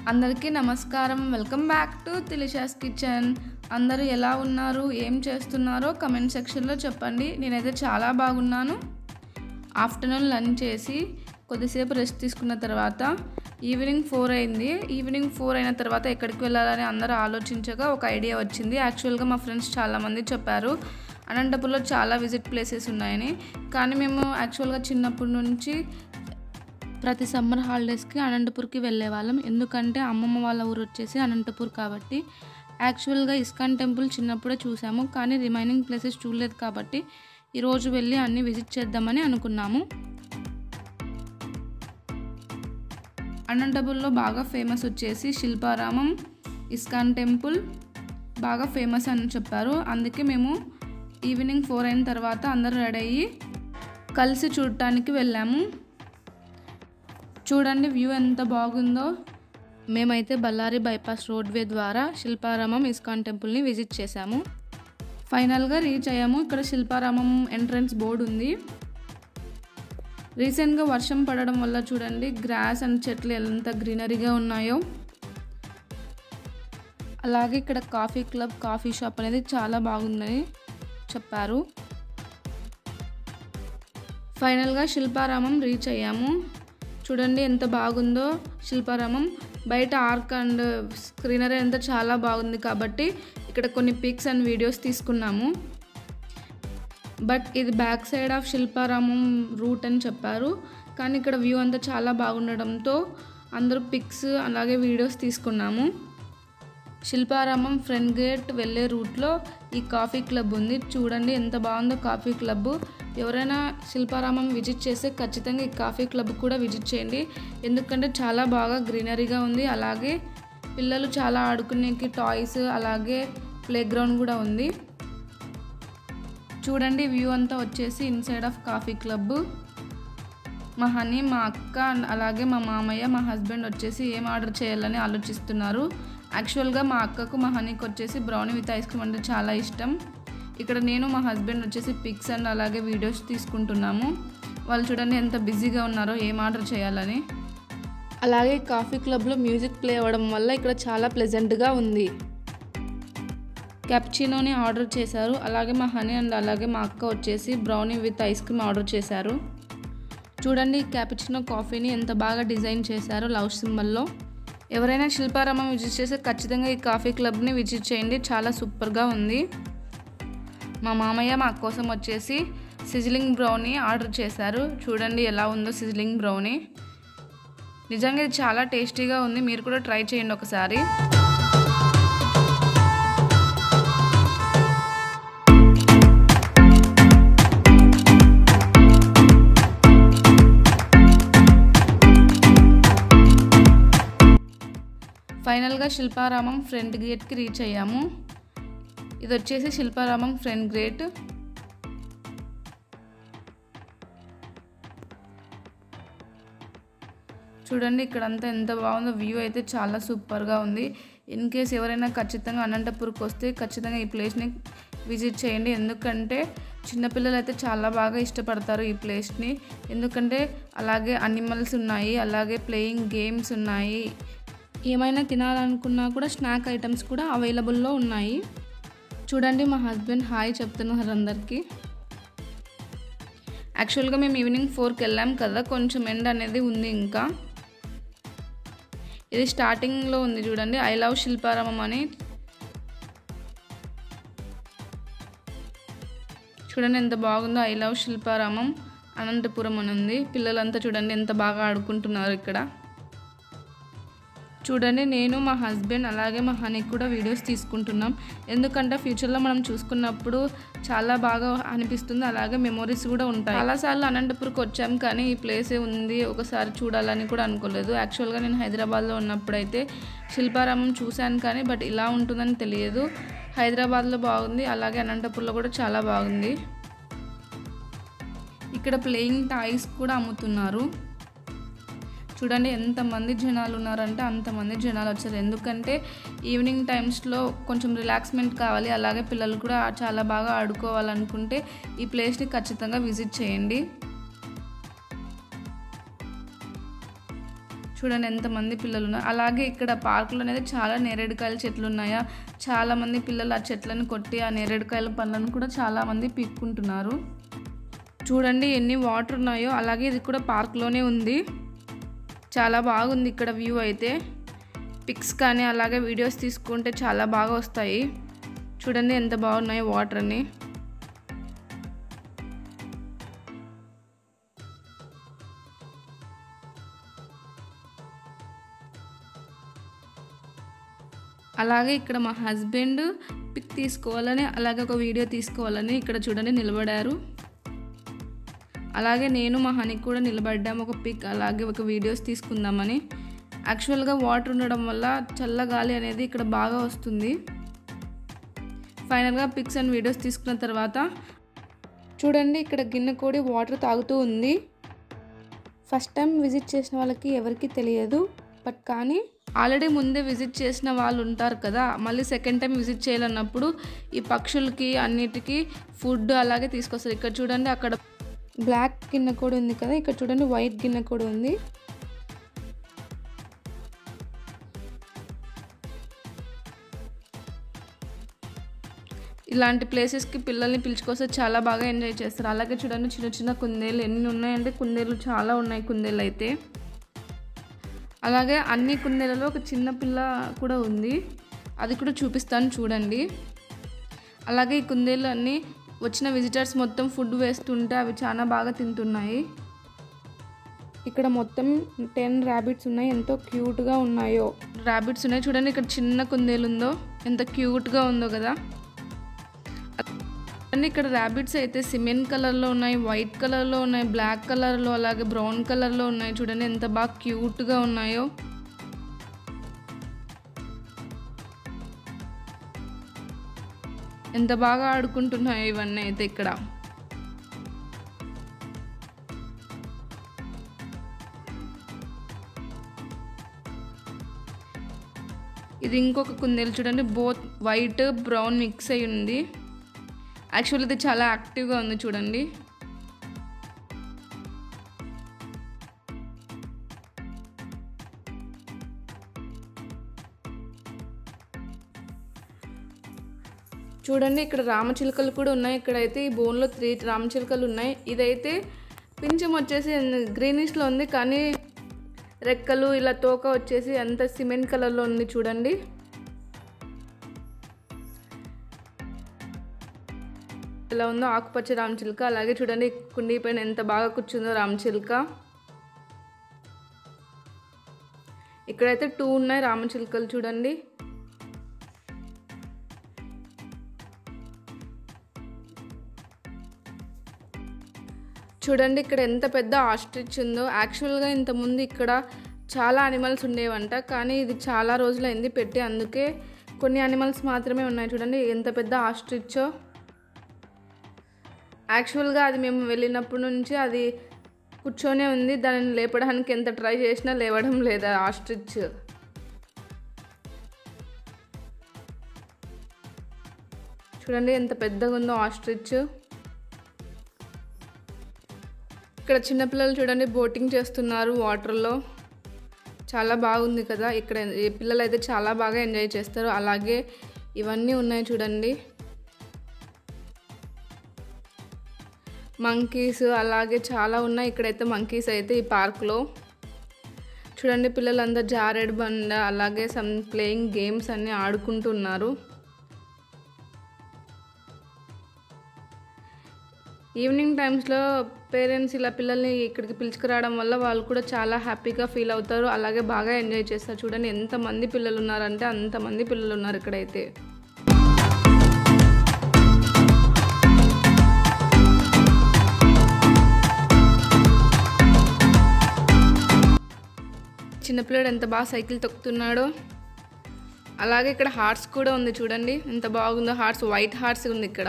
అందరికీ నమస్కారం welcome back to Tilisha's kitchen అందరూ ఎలా ఉన్నారు ఏం చేస్తున్నారో కమెంట్ సెక్షన్లో చెప్పండి నేనైతే చాలా బాగున్నాను ఆఫ్టర్నూన్ లంచ్ చేసి కొద్దిసేపు రెస్ట్ తీసుకున్న తర్వాత ఈవినింగ్ ఫోర్ అయింది ఈవినింగ్ ఫోర్ అయిన తర్వాత ఎక్కడికి వెళ్ళాలని అందరూ ఆలోచించగా ఒక ఐడియా వచ్చింది యాక్చువల్గా మా ఫ్రెండ్స్ చాలామంది చెప్పారు అనంతపురంలో చాలా విజిట్ ప్లేసెస్ ఉన్నాయని కానీ మేము యాక్చువల్గా చిన్నప్పటి నుంచి ప్రతి సమ్మర్ హాలిడేస్కి అనంతపూర్కి వెళ్ళే వాళ్ళం ఎందుకంటే అమ్మమ్మ వాళ్ళ ఊరు వచ్చేసి అనంతపూర్ కాబట్టి యాక్చువల్గా ఇస్కాన్ టెంపుల్ చిన్నప్పుడే చూసాము కానీ రిమైనింగ్ ప్లేసెస్ చూడలేదు కాబట్టి ఈరోజు వెళ్ళి అన్ని విజిట్ చేద్దామని అనుకున్నాము అనంతపూర్లో బాగా ఫేమస్ వచ్చేసి శిల్పారామం ఇస్కాన్ టెంపుల్ బాగా ఫేమస్ అని చెప్పారు అందుకే మేము ఈవినింగ్ ఫోర్ అయిన తర్వాత అందరూ రెడీ అయ్యి కలిసి చూడటానికి వెళ్ళాము చూడండి వ్యూ ఎంత బాగుందో మేమైతే బళ్ళారి బైపాస్ రోడ్వే ద్వారా శిల్పారామం ఇస్కాన్ టెంపుల్ని విజిట్ చేశాము ఫైనల్గా రీచ్ అయ్యాము ఇక్కడ శిల్పారామం ఎంట్రన్స్ బోర్డు ఉంది రీసెంట్గా వర్షం పడడం వల్ల చూడండి గ్రాస్ అండ్ చెట్లు ఎంత గ్రీనరీగా ఉన్నాయో అలాగే ఇక్కడ కాఫీ క్లబ్ కాఫీ షాప్ అనేది చాలా బాగుందని చెప్పారు ఫైనల్గా శిల్పారామం రీచ్ అయ్యాము చూడండి ఎంత బాగుందో శిల్పారామం బయట ఆర్క్ అండ్ స్క్రీనరీ అంతా చాలా బాగుంది కాబట్టి ఇక్కడ కొన్ని పిక్స్ అండ్ వీడియోస్ తీసుకున్నాము బట్ ఇది back side of Shilparamam route అని చెప్పారు కానీ ఇక్కడ వ్యూ అంతా చాలా బాగుండడంతో అందరూ పిక్స్ అలాగే వీడియోస్ తీసుకున్నాము శిల్పారామం ఫ్రంట్ గేట్ వెళ్ళే రూట్లో ఈ కాఫీ క్లబ్ ఉంది చూడండి ఎంత బాగుందో కాఫీ క్లబ్ ఎవరైనా శిల్పారామం విజిట్ చేస్తే ఖచ్చితంగా ఈ కాఫీ క్లబ్ కూడా విజిట్ చేయండి ఎందుకంటే చాలా బాగా గ్రీనరీగా ఉంది అలాగే పిల్లలు చాలా ఆడుకునేకి టాయ్స్ అలాగే ప్లే గ్రౌండ్ కూడా ఉంది చూడండి వ్యూ అంతా వచ్చేసి ఇన్సైడ్ ఆఫ్ కాఫీ క్లబ్ మా హనీ మా అక్క అలాగే మా మామయ్య మా హస్బెండ్ వచ్చేసి ఏం ఆర్డర్ చేయాలని ఆలోచిస్తున్నారు యాక్చువల్గా మా అక్కకు మా హనీకి వచ్చేసి బ్రౌనీ విత్ ఐస్ క్రీమ్ అంటే చాలా ఇష్టం ఇక్కడ నేను మా హస్బెండ్ వచ్చేసి పిక్స్ అండ్ అలాగే వీడియోస్ తీసుకుంటున్నాము వాళ్ళు చూడండి ఎంత బిజీగా ఉన్నారో ఏం ఆర్డర్ చేయాలని అలాగే కాఫీ క్లబ్లో మ్యూజిక్ ప్లే అవ్వడం వల్ల ఇక్కడ చాలా ప్లెజెంట్గా ఉంది క్యాప్చినోని ఆర్డర్ చేశారు అలాగే మా హనీ అండ్ అలాగే మా అక్క వచ్చేసి brownie with ice cream order చేశారు చూడండి క్యాపుచినో కాఫీని ఎంత బాగా డిజైన్ చేశారో లవ్ సింబల్లో ఎవరైనా శిల్పారామం విజిట్ చేస్తే ఖచ్చితంగా ఈ కాఫీ క్లబ్ని విజిట్ చేయండి చాలా సూపర్గా ఉంది మా మామయ్య మా కోసం వచ్చేసి సిజిలింగ్ బ్రౌనీ ఆర్డర్ చేశారు చూడండి ఎలా ఉందో సిజిలింగ్ బ్రౌనీ నిజంగా ఇది చాలా టేస్టీగా ఉంది మీరు కూడా ట్రై చేయండి ఒకసారి ఫైనల్గా శిల్పారామం ఫ్రంట్ గేట్కి రీచ్ అయ్యాము ఇది వచ్చేసి శిల్పారామం ఫ్రంట్ గేట్ చూడండి ఇక్కడంతా ఎంత బాగుందో వ్యూ అయితే చాలా సూపర్గా ఉంది ఇన్ కేస్ ఎవరైనా ఖచ్చితంగా అనంతపూర్కి వస్తే ఖచ్చితంగా ఈ ప్లేస్ని విజిట్ చేయండి ఎందుకంటే చిన్నపిల్లలు అయితే చాలా బాగా ఇష్టపడతారు ఈ ప్లేస్ని ఎందుకంటే అలాగే అనిమల్స్ ఉన్నాయి అలాగే ప్లేయింగ్ గేమ్స్ ఉన్నాయి ఏమైనా తినాలనుకున్నా కూడా స్నాక్ ఐటమ్స్ కూడా అవైలబుల్లో ఉన్నాయి చూడండి మా హస్బెండ్ హాయ్ చెప్తున్నారు అందరికీ యాక్చువల్గా మేము ఈవినింగ్ ఫోర్కి వెళ్ళాం కదా కొంచెం ఎండ్ అనేది ఉంది ఇంకా ఇది స్టార్టింగ్లో ఉంది చూడండి ఐ లవ్ శిల్పారామం అని చూడండి ఎంత బాగుందో ఐ లవ్ శిల్పారామం అనంతపురం అని ఉంది పిల్లలంతా చూడండి ఎంత బాగా ఆడుకుంటున్నారు ఇక్కడ చూడండి నేను మా హస్బెండ్ అలాగే మా హనీకి కూడా వీడియోస్ తీసుకుంటున్నాం ఎందుకంటే ఫ్యూచర్లో మనం చూసుకున్నప్పుడు చాలా బాగా అనిపిస్తుంది అలాగే మెమొరీస్ కూడా ఉంటాయి చాలాసార్లు అనంతపురంకి వచ్చాం కానీ ఈ ప్లేసే ఉంది ఒకసారి చూడాలని కూడా అనుకోలేదు యాక్చువల్గా నేను హైదరాబాద్లో ఉన్నప్పుడైతే శిల్పారామం చూశాను కానీ బట్ ఇలా ఉంటుందని తెలియదు హైదరాబాద్లో బాగుంది అలాగే అనంతపురంలో కూడా చాలా బాగుంది ఇక్కడ ప్లేయింగ్ టాయ్స్ కూడా అమ్ముతున్నారు చూడండి ఎంతమంది జనాలు ఉన్నారంటే అంతమంది జనాలు వచ్చారు ఎందుకంటే ఈవినింగ్ టైమ్స్లో కొంచెం రిలాక్స్మెంట్ కావాలి అలాగే పిల్లలు కూడా చాలా బాగా ఆడుకోవాలనుకుంటే ఈ ప్లేస్ని ఖచ్చితంగా విజిట్ చేయండి చూడండి ఎంతమంది పిల్లలు ఉన్నారు అలాగే ఇక్కడ పార్కులో అనేది చాలా నేరేడుకాయల చెట్లు ఉన్నాయా చాలామంది పిల్లలు ఆ చెట్లను కొట్టి ఆ నేరేడుకాయల పండ్లను కూడా చాలామంది పీక్కుంటున్నారు చూడండి ఎన్ని వాటర్ ఉన్నాయో అలాగే ఇది కూడా పార్క్లోనే ఉంది చాలా బాగుంది ఇక్కడ వ్యూ అయితే పిక్స్ కానీ అలాగే వీడియోస్ తీసుకుంటే చాలా బాగా వస్తాయి చూడండి ఎంత బాగున్నాయో వాటర్ అని అలాగే ఇక్కడ మా హస్బెండ్ పిక్ తీసుకోవాలని అలాగే ఒక వీడియో తీసుకోవాలని ఇక్కడ చూడండి నిలబడారు అలాగే నేను మా హనీ కూడా నిలబడ్డాం ఒక పిక్ అలాగే ఒక వీడియోస్ తీసుకుందామని యాక్చువల్గా వాటర్ ఉండడం వల్ల చల్లగాలి అనేది ఇక్కడ బాగా వస్తుంది ఫైనల్గా పిక్స్ అండ్ వీడియోస్ తీసుకున్న తర్వాత చూడండి ఇక్కడ గిన్నె కోడి వాటర్ తాగుతూ ఉంది ఫస్ట్ టైం విజిట్ చేసిన వాళ్ళకి ఎవరికి తెలియదు బట్ కానీ ఆల్రెడీ ముందే విజిట్ చేసిన వాళ్ళు ఉంటారు కదా మళ్ళీ సెకండ్ టైం విజిట్ చేయాలన్నప్పుడు ఈ పక్షులకి అన్నిటికీ ఫుడ్ అలాగే తీసుకొస్తారు ఇక్కడ చూడండి అక్కడ బ్లాక్ గిన్నె కూడా ఉంది కదా ఇక్కడ చూడండి వైట్ గిన్నె కూడా ఉంది ఇలాంటి ప్లేసెస్కి పిల్లల్ని పిలుచుకొస్తే చాలా బాగా ఎంజాయ్ చేస్తారు అలాగే చూడండి చిన్న చిన్న కుందేలు ఎన్ని ఉన్నాయంటే కుందేలు చాలా ఉన్నాయి కుందేలు అయితే అలాగే అన్ని కుందేలలో ఒక చిన్న పిల్ల కూడా ఉంది అది కూడా చూపిస్తాను చూడండి అలాగే ఈ కుందేలు అన్నీ వచ్చిన విజిటర్స్ మొత్తం ఫుడ్ వేస్తుంటే అవి చాలా బాగా తింటున్నాయి ఇక్కడ మొత్తం టెన్ ర్యాబిట్స్ ఉన్నాయి ఎంతో క్యూట్గా ఉన్నాయో ర్యాబిట్స్ ఉన్నాయి చూడండి ఇక్కడ చిన్న కుందేలు ఉందో ఎంత క్యూట్గా ఉందో కదా అండ్ ఇక్కడ ర్యాబిట్స్ అయితే సిమెంట్ కలర్లో ఉన్నాయి వైట్ కలర్లో ఉన్నాయి బ్లాక్ కలర్లో అలాగే బ్రౌన్ కలర్లో ఉన్నాయి చూడండి ఎంత బాగా క్యూట్గా ఉన్నాయో ఎంత బాగా ఆడుకుంటున్నాయో ఇవన్నీ అయితే ఇక్కడ ఇది ఇంకొక కుందేలు చూడండి బోత్ వైట్ బ్రౌన్ మిక్స్ అయి ఉంది యాక్చువల్ ఇది చాలా యాక్టివ్గా ఉంది చూడండి చూడండి ఇక్కడ రామచిలుకలు కూడా ఉన్నాయి ఇక్కడైతే ఈ బోన్లో త్రీ రామచిలుకలు ఉన్నాయి ఇదైతే పింఛం వచ్చేసి గ్రీనిష్లో ఉంది కానీ రెక్కలు ఇలా తోక వచ్చేసి అంత సిమెంట్ కలర్లో ఉంది చూడండి ఎలా ఉందో ఆకుపచ్చ రామచిలుక అలాగే చూడండి కుండీ పైన ఎంత బాగా కూర్చుందో రామచిలుక ఇక్కడైతే టూ ఉన్నాయి రామచిలుకలు చూడండి చూడండి ఇక్కడ ఎంత పెద్ద ఆస్ట్రిచ్ ఉందో యాక్చువల్గా ఇంతకుముందు ఇక్కడ చాలా అనిమల్స్ ఉండేవంట కానీ ఇది చాలా రోజులైంది పెట్టి అందుకే కొన్ని అనిమల్స్ మాత్రమే ఉన్నాయి చూడండి ఎంత పెద్ద ఆస్ట్రిచ్చో యాక్చువల్గా అది మేము వెళ్ళినప్పటి నుంచి అది కూర్చొనే ఉంది దానిని లేపడానికి ఎంత ట్రై చేసినా లేవడం లేదా ఆస్ట్రిచ్ చూడండి ఎంత పెద్దగా ఉందో ఆస్ట్రిచ్ ఇక్కడ చిన్నపిల్లలు చూడండి బోటింగ్ చేస్తున్నారు వాటర్లో చాలా బాగుంది కదా ఇక్కడ ఈ పిల్లలు అయితే చాలా బాగా ఎంజాయ్ చేస్తారు అలాగే ఇవన్నీ ఉన్నాయి చూడండి మంకీస్ అలాగే చాలా ఉన్నాయి ఇక్కడైతే మంకీస్ అయితే ఈ పార్క్లో చూడండి పిల్లలందరూ జారేడు బండ అలాగే సమ్ ప్లేయింగ్ గేమ్స్ అన్నీ ఆడుకుంటున్నారు ఈవినింగ్ టైమ్స్లో పేరెంట్స్ ఇలా పిల్లల్ని ఇక్కడికి పిలుచుకురావడం వల్ల వాళ్ళు కూడా చాలా హ్యాపీగా ఫీల్ అవుతారు అలాగే బాగా ఎంజాయ్ చేస్తారు చూడండి ఎంతమంది పిల్లలు ఉన్నారంటే అంతమంది పిల్లలు ఉన్నారు ఇక్కడైతే చిన్నపిల్లడు ఎంత బాగా సైకిల్ తొక్కుతున్నాడో అలాగే ఇక్కడ హార్ట్స్ కూడా ఉంది చూడండి ఎంత బాగుందో హార్ట్స్ వైట్ హార్ట్స్ ఉంది ఇక్కడ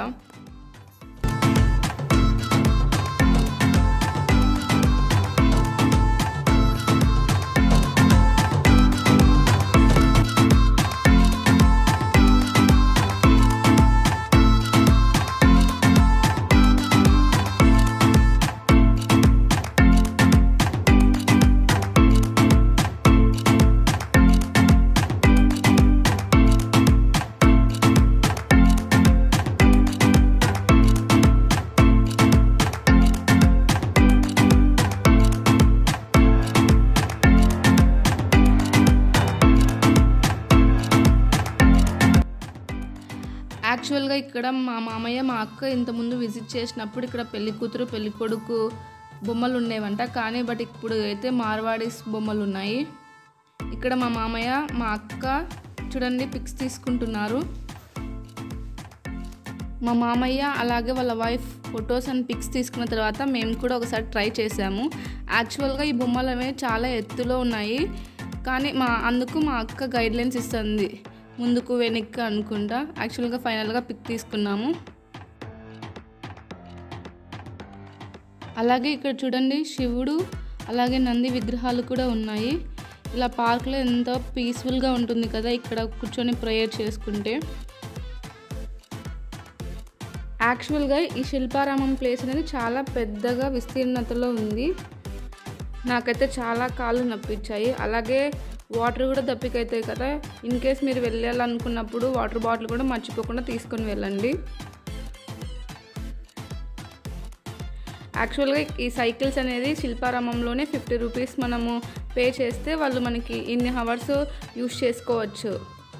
యాక్చువల్గా ఇక్కడ మా మామయ్య మా అక్క ఇంతకుముందు విజిట్ చేసినప్పుడు ఇక్కడ పెళ్లి కూతురు పెళ్లి కొడుకు బొమ్మలు ఉండేవంట కానీ బట్ ఇప్పుడు అయితే మార్వాడీస్ బొమ్మలు ఉన్నాయి ఇక్కడ మా మామయ్య మా అక్క చూడండి పిక్స్ తీసుకుంటున్నారు మా మామయ్య అలాగే వాళ్ళ వైఫ్ ఫొటోస్ అండ్ పిక్స్ తీసుకున్న తర్వాత మేము కూడా ఒకసారి ట్రై చేసాము యాక్చువల్గా ఈ బొమ్మలు అనేవి చాలా ఎత్తులో ఉన్నాయి కానీ మా అందుకు మా అక్క గైడ్లైన్స్ ఇస్తుంది ముందుకు వెనక్కి అనుకుంటా యాక్చువల్గా ఫైనల్గా పిక్ తీసుకున్నాము అలాగే ఇక్కడ చూడండి శివుడు అలాగే నంది విగ్రహాలు కూడా ఉన్నాయి ఇలా పార్క్లో ఎంతో పీస్ఫుల్గా ఉంటుంది కదా ఇక్కడ కూర్చొని ప్రేయర్ చేసుకుంటే యాక్చువల్గా ఈ శిల్పారామం ప్లేస్ అనేది చాలా పెద్దగా విస్తీర్ణతలో ఉంది నాకైతే చాలా కాళ్ళు నొప్పించాయి అలాగే వాటర్ కూడా దప్పికైతాయి కదా ఇన్ కేస్ మీరు వెళ్ళాలనుకున్నప్పుడు వాటర్ బాటిల్ కూడా మర్చిపోకుండా తీసుకొని వెళ్ళండి యాక్చువల్గా ఈ సైకిల్స్ అనేది శిల్పారామంలోనే ఫిఫ్టీ రూపీస్ మనము పే చేస్తే వాళ్ళు మనకి ఇన్ని హవర్స్ యూస్ చేసుకోవచ్చు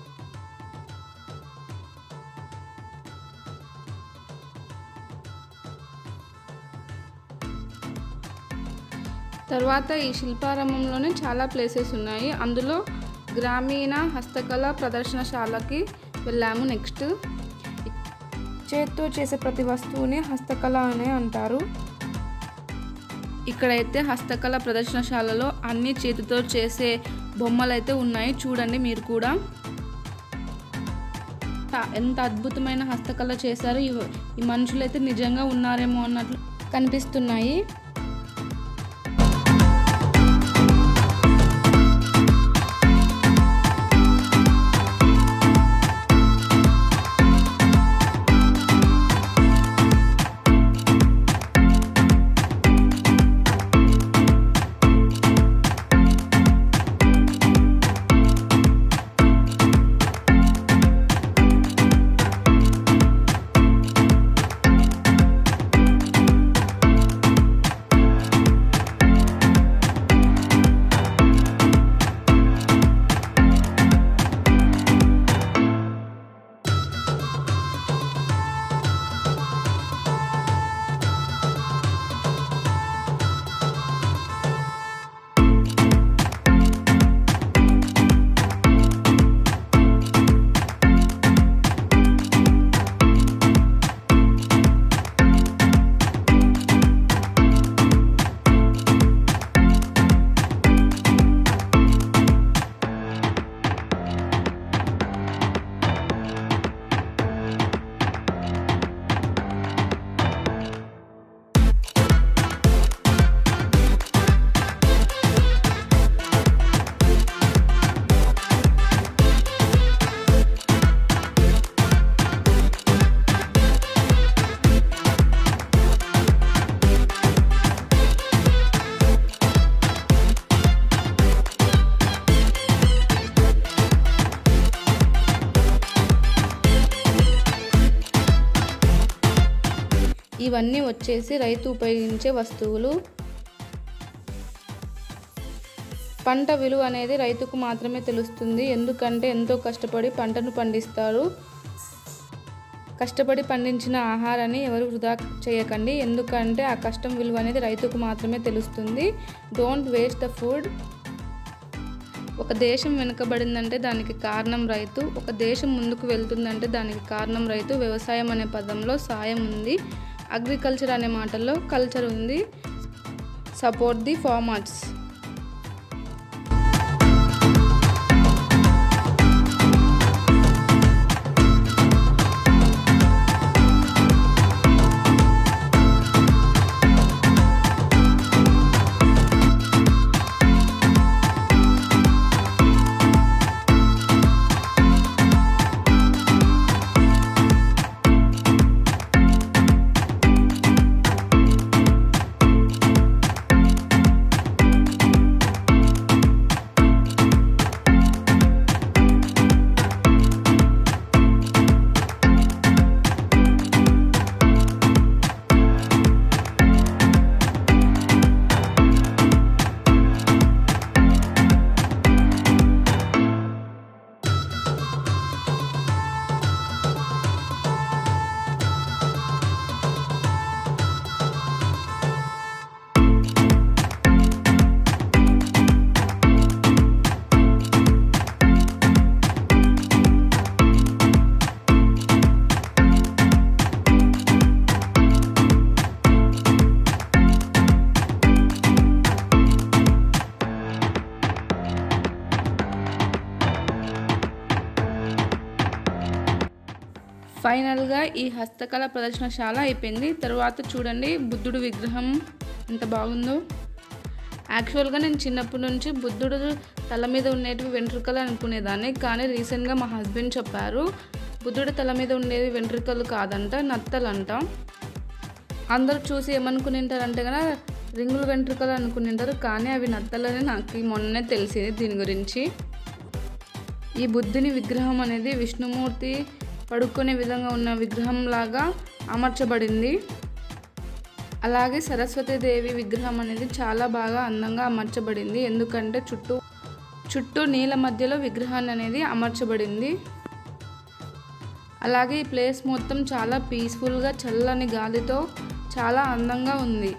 తర్వాత ఈ శిల్పారామంలోనే చాలా ప్లేసెస్ ఉన్నాయి అందులో గ్రామీణ హస్తకళ ప్రదర్శనశాలకి వెళ్ళాము నెక్స్ట్ చేత్తో చేసే ప్రతి వస్తువుని హస్తకళ అనే అంటారు ఇక్కడైతే హస్తకళ ప్రదర్శనశాలలో అన్ని చేతితో చేసే బొమ్మలు అయితే ఉన్నాయి చూడండి మీరు కూడా చా- ఎంత అద్భుతమైన హస్తకళ చేశారు ఈ- ఈ మనుషులు అయితే నిజంగా ఉన్నారేమో అన్నట్లు కనిపిస్తున్నాయి ఇవన్నీ వచ్చేసి రైతు ఉపయోగించే వస్తువులు పంట విలువ అనేది రైతుకు మాత్రమే తెలుస్తుంది ఎందుకంటే ఎంతో కష్టపడి పంటను పండిస్తారు కష్టపడి పండించిన ఆహారాన్ని ఎవరు వృధా చేయకండి ఎందుకంటే ఆ కష్టం విలువ అనేది రైతుకు మాత్రమే తెలుస్తుంది డోంట్ వేస్ట్ ద ఫుడ్ ఒక దేశం వెనుకబడిందంటే దానికి కారణం రైతు ఒక దేశం ముందుకు వెళ్తుందంటే దానికి కారణం రైతు వ్యవసాయం అనే పదంలో సాయం ఉంది అగ్రికల్చర్ అనే మాటల్లో కల్చర్ ఉంది సపోర్ట్ ది ఫార్మర్స్ ఫైనల్గా ఈ హస్తకళ ప్రదర్శనశాల అయిపోయింది తర్వాత చూడండి బుద్ధుడు విగ్రహం ఎంత బాగుందో యాక్చువల్గా నేను చిన్నప్పటి నుంచి బుద్ధుడు తల మీద ఉండేటివి వెంట్రుకలు అనుకునేదాన్ని కానీ రీసెంట్గా మా హస్బెండ్ చెప్పారు బుద్ధుడి తల మీద ఉండేది వెంట్రుకలు కాదంట నత్తలంట అందరూ చూసి ఏమనుకునింటారంటే కదా రింగులు వెంట్రుకలు అనుకునింటారు కానీ అవి నత్తలని నాకు ఈ మొన్ననే తెలిసింది దీని గురించి ఈ బుద్ధుని విగ్రహం అనేది విష్ణుమూర్తి పడుకునే విధంగా ఉన్న విగ్రహం లాగా అమర్చబడింది అలాగే సరస్వతీదేవి విగ్రహం అనేది చాలా బాగా అందంగా అమర్చబడింది ఎందుకంటే చుట్టూ చుట్టూ నీళ్ళ మధ్యలో విగ్రహాన్ని అనేది అమర్చబడింది అలాగే ఈ ప్లేస్ మొత్తం చాలా పీస్ఫుల్గా చల్లని గాలితో చాలా అందంగా ఉంది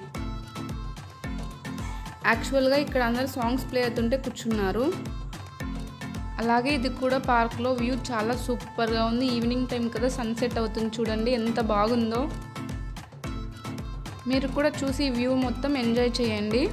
యాక్చువల్గా ఇక్కడ అందరు సాంగ్స్ ప్లే అవుతుంటే కూర్చున్నారు అలాగే ఇది కూడా పార్క్లో వ్యూ చాలా సూపర్గా ఉంది ఈవినింగ్ టైం కదా సన్సెట్ అవుతుంది చూడండి ఎంత బాగుందో మీరు కూడా చూసి వ్యూ మొత్తం ఎంజాయ్ చేయండి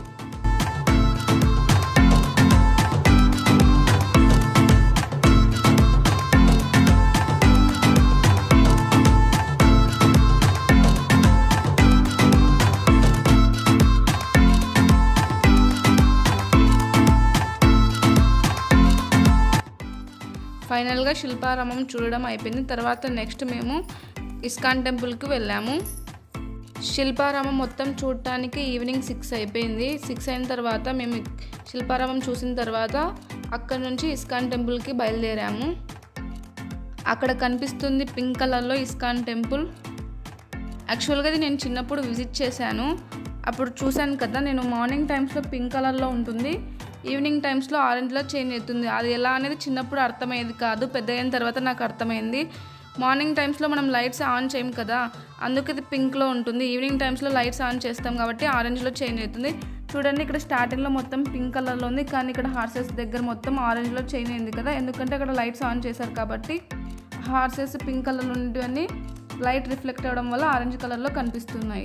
ఫైనల్గా శిల్పారామం చూడడం అయిపోయింది తర్వాత నెక్స్ట్ మేము ఇస్కాన్ టెంపుల్కి వెళ్ళాము శిల్పారామం మొత్తం చూడటానికి ఈవినింగ్ సిక్స్ అయిపోయింది సిక్స్ అయిన తర్వాత మేము శిల్పారామం చూసిన తర్వాత అక్కడ నుంచి ఇస్కాన్ టెంపుల్కి బయలుదేరాము అక్కడ కనిపిస్తుంది పింక్ కలర్లో ఇస్కాన్ టెంపుల్ యాక్చువల్గా ఇది నేను చిన్నప్పుడు విజిట్ చేశాను అప్పుడు చూశాను కదా నేను మార్నింగ్ టైమ్స్లో పింక్ కలర్లో ఉంటుంది ఈవినింగ్ టైమ్స్లో ఆరెంజ్లో చేంజ్ అవుతుంది అది ఎలా అనేది చిన్నప్పుడు అర్థమయ్యేది కాదు పెద్ద అయిన తర్వాత నాకు అర్థమైంది మార్నింగ్ టైమ్స్లో మనం లైట్స్ ఆన్ చేయం కదా అందుకే ఇది పింక్లో ఉంటుంది ఈవినింగ్ టైమ్స్లో లైట్స్ ఆన్ చేస్తాం కాబట్టి ఆరెంజ్లో చేంజ్ అవుతుంది చూడండి ఇక్కడ స్టార్టింగ్లో మొత్తం పింక్ కలర్లో ఉంది కానీ ఇక్కడ హార్సెస్ దగ్గర మొత్తం ఆరెంజ్లో చేంజ్ అయింది కదా ఎందుకంటే అక్కడ లైట్స్ ఆన్ చేశారు కాబట్టి హార్సెస్ పింక్ కలర్లో ఉండేవన్నీ లైట్ రిఫ్లెక్ట్ అవ్వడం వల్ల ఆరెంజ్ కలర్లో కనిపిస్తున్నాయి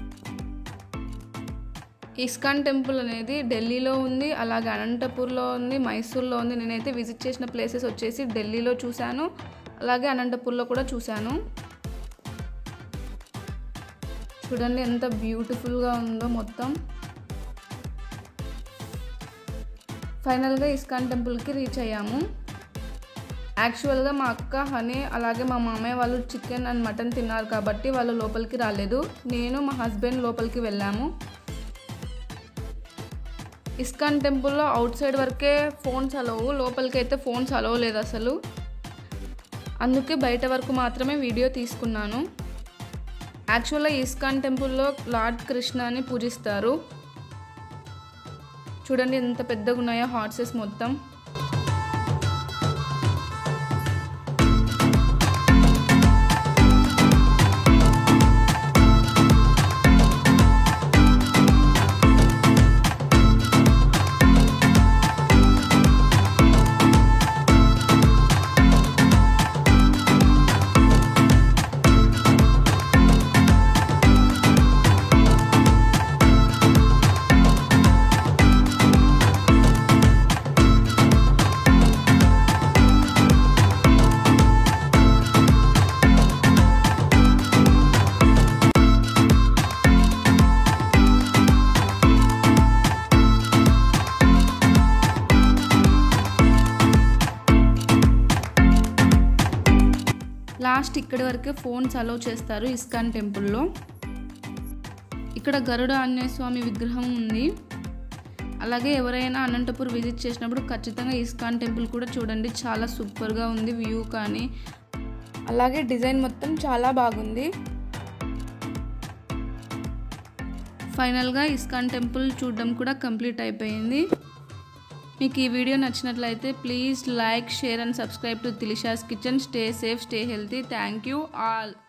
ఇస్కాన్ టెంపుల్ అనేది ఢిల్లీలో ఉంది అలాగే అనంతపూర్లో ఉంది మైసూర్లో ఉంది నేనైతే విజిట్ చేసిన ప్లేసెస్ వచ్చేసి ఢిల్లీలో చూశాను అలాగే అనంతపూర్లో కూడా చూశాను చూడండి ఎంత బ్యూటిఫుల్గా ఉందో మొత్తం ఫైనల్గా ఇస్కాన్ టెంపుల్కి రీచ్ అయ్యాము యాక్చువల్గా మా అక్క హనీ అలాగే మా మామయ్య వాళ్ళు చికెన్ అండ్ మటన్ తిన్నారు కాబట్టి వాళ్ళు లోపలికి రాలేదు నేను మా హస్బెండ్ లోపలికి వెళ్ళాము ఇస్కాన్ టెంపుల్లో అవుట్ సైడ్ వరకే ఫోన్స్ అలవు లోపలికి అయితే ఫోన్స్ అలవ్ లేదు అసలు అందుకే బయట వరకు మాత్రమే వీడియో తీసుకున్నాను యాక్చువల్గా ఇస్కాన్ టెంపుల్లో లార్డ్ కృష్ణని పూజిస్తారు చూడండి ఎంత పెద్దగా ఉన్నాయో హార్సెస్ మొత్తం లాస్ట్ ఇక్కడి వరకే ఫోన్స్ అలౌ చేస్తారు ఇస్కాన్ టెంపుల్లో ఇక్కడ గరుడ ఆంజనేయ స్వామి విగ్రహం ఉంది అలాగే ఎవరైనా అనంతపూర్ విజిట్ చేసినప్పుడు ఖచ్చితంగా ఇస్కాన్ టెంపుల్ కూడా చూడండి చాలా సూపర్గా ఉంది వ్యూ కానీ అలాగే డిజైన్ మొత్తం చాలా బాగుంది ఫైనల్గా ఇస్కాన్ టెంపుల్ చూడడం కూడా కంప్లీట్ అయిపోయింది మీకు ఈ వీడియో నచ్చినట్లయితే please like share and subscribe to Tilisha's kitchen stay safe stay healthy thank you all